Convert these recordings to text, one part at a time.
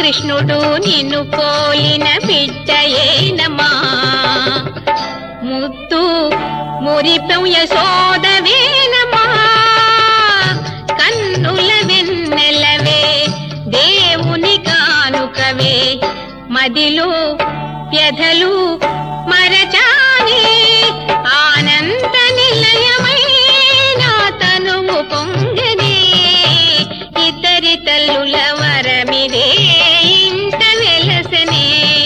కృష్ణుడు నిన్ను పోలిన బిడ్డయేనమ్మా ముద్దు మురిపెం యశోదవేనమ్మా కన్నుల వెన్నెలవే దేవుని కానుకవే మదిలో వ్యధలు మరచాని ఆనంద నిలయమై నా తనువు పొంగనే ఇద్దరి తల్లుల వరమిదే ఇంట వెలసనే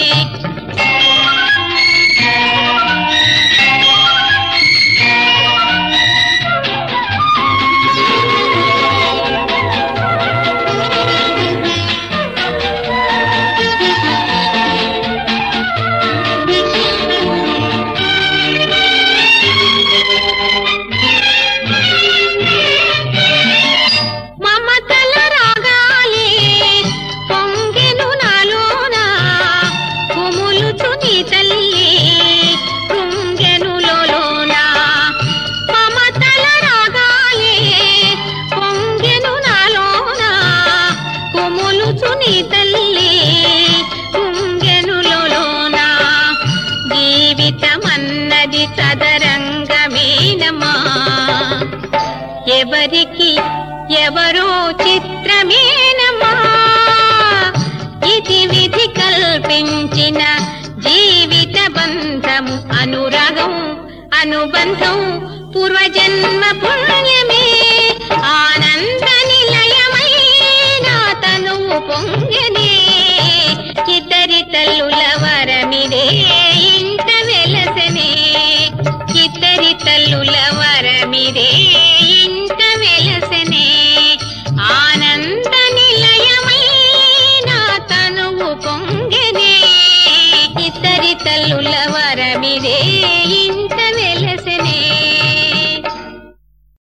మమతల రాగాలే పొంగెను నాలోన కుములుచు నీ తల్లి కృంగెను లోలోన మమతల రాగాలే పొంగెను నాలోన కుములుచు నీ తల్లి కృంగెను లోలోన జీవితమన్నది చదరంగమేనమా ఎవరికి ఎవరో చిత్రమేనమ్మా ఇది విధి కల్పించిన జీవిత బంధము అనురాగం అనుబంధం పూర్వజన్మ పుణ్యమే